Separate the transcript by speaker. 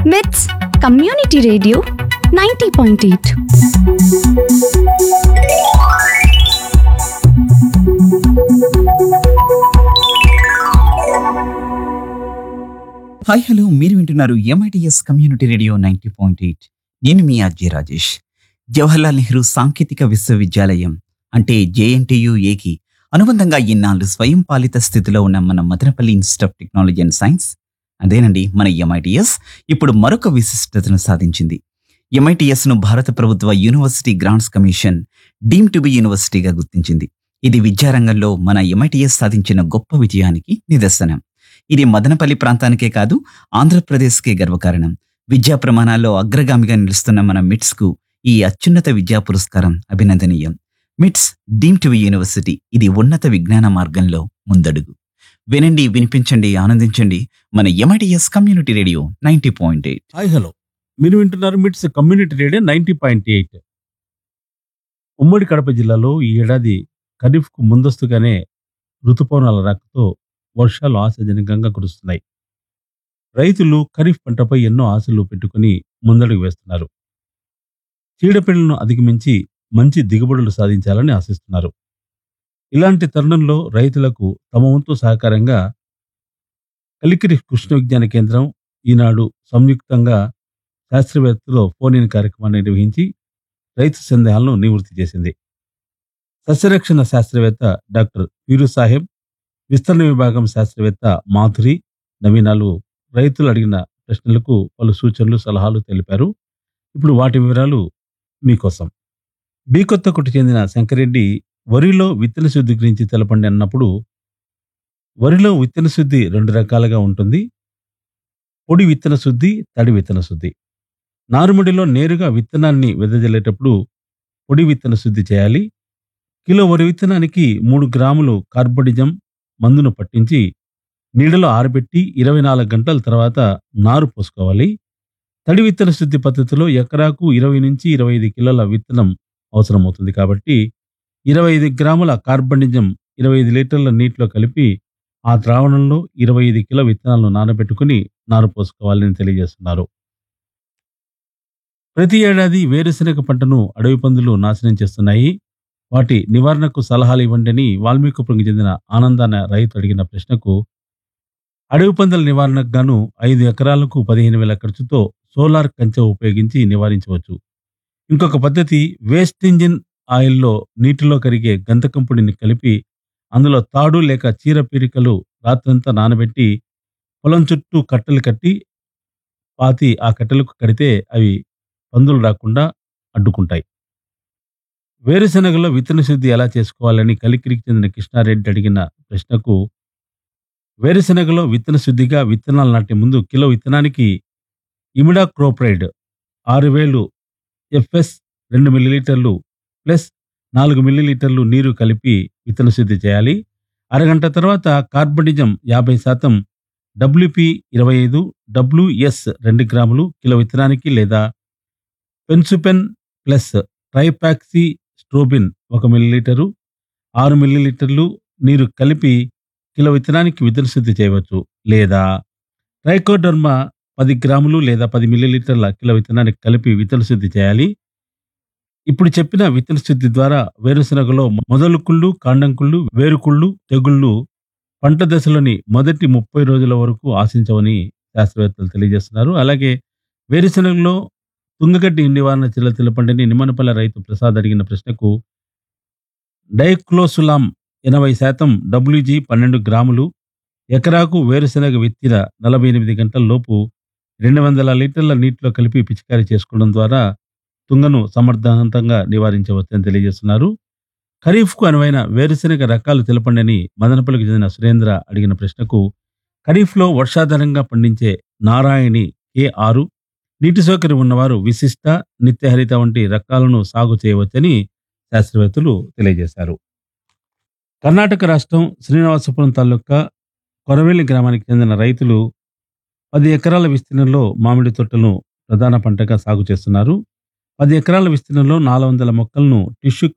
Speaker 1: with community radio ninety point eight
Speaker 2: hi hello మీరు వింటున్నారు MITS community radio ninety point eight నేను మీ అజయ్ రాజేష్ జవహర్లాల్ నెహ్రూ సాంకేతిక విశ్వవిద్యాలయం అంటే జేఎన్టీయు ఏకి అనుబంధంగా ఇన్నాళ్ళు స్వయం పాలిత స్థితిలో ఉన్న మన Madanapalle institute of technology and science అదేనండి మన ఎంఐటిఎస్ ఇప్పుడు మరొక విశిష్టతను సాధించింది MITS ను భారత ప్రభుత్వ university grants commission deem to be యూనివర్సిటీగా గుర్తించింది ఇది విద్యారంగంలో మన ఎంఐటిఎస్ సాధించిన గొప్ప విజయానికి నిదర్శనం ఇది మదనపల్లి ప్రాంతానికే కాదు ఆంధ్రప్రదేశ్కే గర్వకారణం విద్యా ప్రమాణాల్లో అగ్రగామిగా నిలుస్తున్న మన మిట్స్ కు ఈ అత్యున్నత విద్యా పురస్కారం అభినందనీయం మిట్స్ డీమ్ టు యూనివర్సిటీ ఇది ఉన్నత విజ్ఞాన మార్గంలో ముందడుగు వినండి వినిపించండి ఆనందించండి మన MITS community radio ninety point eight
Speaker 3: hi hello మీరు వింటున్నారు MITS community radio ninety point eight ఉమ్మడి కడప జిల్లాలో ఈ ఏడాది ఖరీఫ్కు ముందస్తుగానే ఋతుపవనాల రాకతో వర్షాలు ఆశాజనకంగా కురుస్తున్నాయి రైతులు ఖరీఫ్ పంటపై ఎన్నో ఆశలు పెట్టుకుని ముందడుగు వేస్తున్నారు చీడపీడలను అధిగమించి మంచి దిగుబడులు సాధించాలని ఆశిస్తున్నారు ఇలాంటి తరుణంలో రైతులకు తమ వంతు సహకారంగా కలికిరి కృష్ణ విజ్ఞాన కేంద్రం ఈనాడు సంయుక్తంగా శాస్త్రవేత్తలో ఫోన్ ఇన్ కార్యక్రమాన్ని నిర్వహించి రైతు సందేహాలను నివృత్తి చేసింది సస్యరక్షణ శాస్త్రవేత్త డాక్టర్ వీరు సాహెబ్ విస్తరణ విభాగం శాస్త్రవేత్త మాధురి నవీనాలు రైతులు అడిగిన ప్రశ్నలకు పలు సూచనలు సలహాలు తెలిపారు ఇప్పుడు వాటి వివరాలు మీకోసం బీకొత్తకు చెందిన శంకరెడ్డి వరిలో విత్తన శుద్ధి గురించి తెలపండి అన్నప్పుడు వరిలో విత్తన శుద్ధి రెండు రకాలుగా ఉంటుంది పొడి విత్తన శుద్ధి తడి విత్తన శుద్ధి నారుమడిలో నేరుగా విత్తనాన్ని వెదజల్లేటప్పుడు పొడి విత్తన శుద్ధి చేయాలి కిలో వరి విత్తనానికి మూడు గ్రాములు కార్బోడిజం మందును పట్టించి నీడలో ఆరబెట్టి ఇరవై నాలుగు గంటల తర్వాత నారు పోసుకోవాలి తడి విత్తన శుద్ధి పద్ధతిలో ఎకరాకు ఇరవై నుంచి ఇరవై ఐదు కిలోల విత్తనం అవసరమవుతుంది కాబట్టి ఇరవై ఐదు గ్రాముల కార్బనిజం ఇరవై ఐదు లీటర్ల నీటిలో కలిపి ఆ ద్రావణంలో ఇరవై ఐదు కిలో విత్తనాలను నానబెట్టుకుని నారు పోసుకోవాలని తెలియజేస్తున్నారు ప్రతి ఏడాది వేరుశనగ పంటను అడవి పందులు నాశనం చేస్తున్నాయి వాటి నివారణకు సలహాలు ఇవ్వండి అని వాల్మీకిపురంకి చెందిన ఆనందాన రైతు అడిగిన ప్రశ్నకు అడవి పందుల నివారణకు గాను ఐదు ఎకరాలకు పదిహేను వేల ఖర్చుతో సోలార్ కంచె ఉపయోగించి నివారించవచ్చు ఇంకొక పద్ధతి వేస్ట్ ఇంజిన్ ఆయిల్లో నీటిలో కరిగే గంధకం పొడిని కలిపి అందులో తాడు లేక చీర పీరికలు రాత్రంతా నానబెట్టి పొలం చుట్టూ కట్టెలు కట్టి పాతి ఆ కట్టెలకు కడితే అవి పందులు రాకుండా అడ్డుకుంటాయి వేరుశనగలో విత్తన శుద్ధి ఎలా చేసుకోవాలని కలికిరికి చెందిన కృష్ణారెడ్డి అడిగిన ప్రశ్నకు వేరుశనగలో విత్తన శుద్ధిగా విత్తనాలు నాటే ముందు కిలో విత్తనానికి ఇమిడాక్రోప్రైడ్ ఆరు వేలు ఎఫ్ఎస్ రెండు మిల్లీలీటర్లు ప్లస్ నాలుగు మిల్లీలీటర్లు నీరు కలిపి విత్తన శుద్ధి చేయాలి అరగంట తర్వాత కార్బనిజం యాభై శాతం డబ్ల్యూపి ఇరవై ఐదు డబ్ల్యూఎస్ రెండు గ్రాములు కిలో విత్తనానికి లేదా పెన్సుపెన్ ప్లస్ ట్రైపాక్సీ స్ట్రోబిన్ ఒక మిల్లీలీటరు ఆరు మిల్లీలీటర్లు నీరు కలిపి కిలో విత్తనానికి విత్తన శుద్ధి చేయవచ్చు లేదా ట్రైకోడర్మా పది గ్రాములు లేదా పది మిల్లీలీటర్ల కిలో విత్తనానికి కలిపి విత్తన శుద్ధి చేయాలి ఇప్పుడు చెప్పిన విత్తన శుద్ధి ద్వారా వేరుశనగలో మొదలు కుళ్ళు కాండం కుళ్ళు వేరుకుళ్ళు తెగుళ్ళు పంట దశలోని మొదటి ముప్పై రోజుల వరకు ఆశించవని శాస్త్రవేత్తలు తెలియజేస్తున్నారు అలాగే వేరుశనగలో తుంగగడ్డి నివారణ చర్యలు తెలపండి నిమ్మనపల్లి రైతు ప్రసాద్ అడిగిన ప్రశ్నకు డైక్లోసులాం ఎనభై శాతం డబ్ల్యూజీ పన్నెండు గ్రాములు ఎకరాకు వేరుశనగ విత్తిన నలభై ఎనిమిది గంటల లోపు రెండు వందల లీటర్ల నీటిలో కలిపి పిచికారీ చేసుకోవడం ద్వారా తుంగను సమర్థవంతంగా నివారించవచ్చని తెలియజేస్తున్నారు ఖరీఫ్కు అనువైన వేరుశనగ రకాలు తెలపండి అని మదనపల్లికి చెందిన సురేంద్ర అడిగిన ప్రశ్నకు ఖరీఫ్లో వర్షాధారంగా పండించే నారాయణి కే ఆరు నీటి సౌకర్యం ఉన్నవారు విశిష్ట నిత్యహరిత వంటి రకాలను సాగు చేయవచ్చని శాస్త్రవేత్తలు తెలియజేశారు కర్ణాటక రాష్ట్రం శ్రీనివాసపురం తాలూకా కొరవెల్లి గ్రామానికి చెందిన రైతులు పది ఎకరాల విస్తీర్ణంలో మామిడి తోటలను ప్రధాన పంటగా సాగు చేస్తున్నారు పది ఎకరాల విస్తీర్ణంలో నాలుగు వందల మొక్కలను టిష్యూ